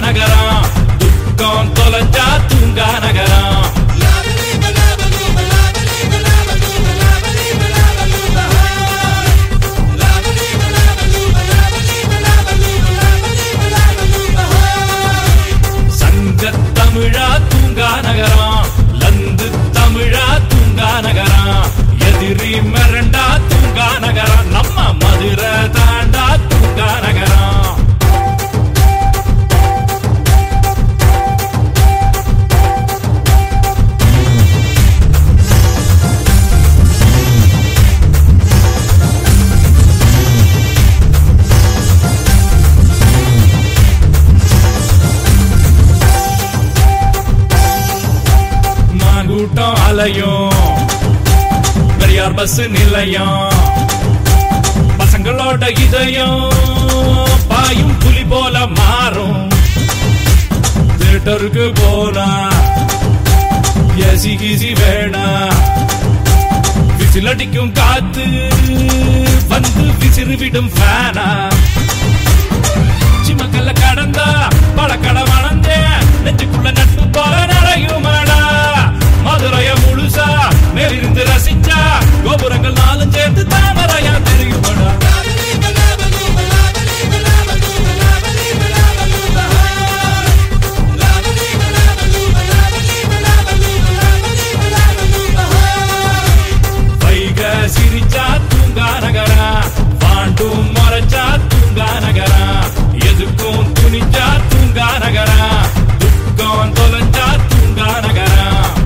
நகரம் துக்கம் தொலைஞ்சா தூங்கா நகரம் சங்க தமிழா தூங்கா நகரம் லந்து தமிழா தூங்கா நகரம் எதிரி மிரண்டா தூங்கா நகரம் நம்ம மதுரை தாண்டா தூங்கா நகரம் மாங்கூட்டம் அலையும் பெரியார் பஸ் நிலையம் பசங்களோட இதயம் பாயும் புலி போல மாறும் தியேட்டருக்கு போனா ஏசி கீசி வேணா விசில் அடிக்கும் காத்து வந்து விசிறு விடும் ஃபேனா சிமக்கல்ல கடந்தா பழக்கட வளர்ந்தே நெஞ்சுக்குள்ள நட்பு போல நடையுமாடா மதுரைய முழுசா மேலிருந்து ரசிச்சா கோபுரங்கள் நாளும் சேர்ந்து தாமரையா தெரியுமாடா வைக சிரிச்சா தூங்கா நகரா பாண்டும் மறைச்சா தூங்கா நகரா எதுக்கும் துணிச்சா தூங்கா நகரா துக்கம் தொலைஞ்சா தூங்கா நகரா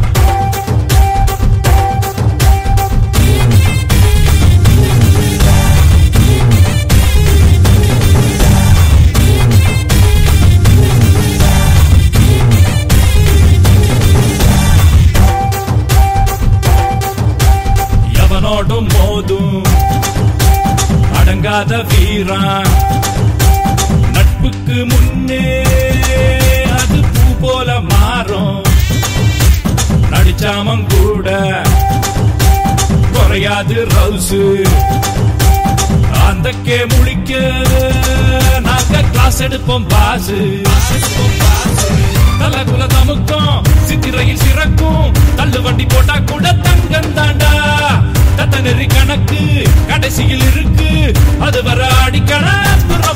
எவனோடும் மோதும் அடங்காத வீரா நட்புக்கு முன்னே அது பூ போல மாறும் நடிச்சாமம் கூட குறையாது ரவுசு அந்தக்கே முழிக்க நாங்க கிளாஸ் எடுப்போம் பாசு தலகுல தமுக்கும் சித்திரையில் சிறக்கும் தள்ளு வண்டி போட்டா கூட தங்கம் தாண்டா தத்த நெறி கணக்கு கடைசியில் இருக்கு அது வர அடிக்கண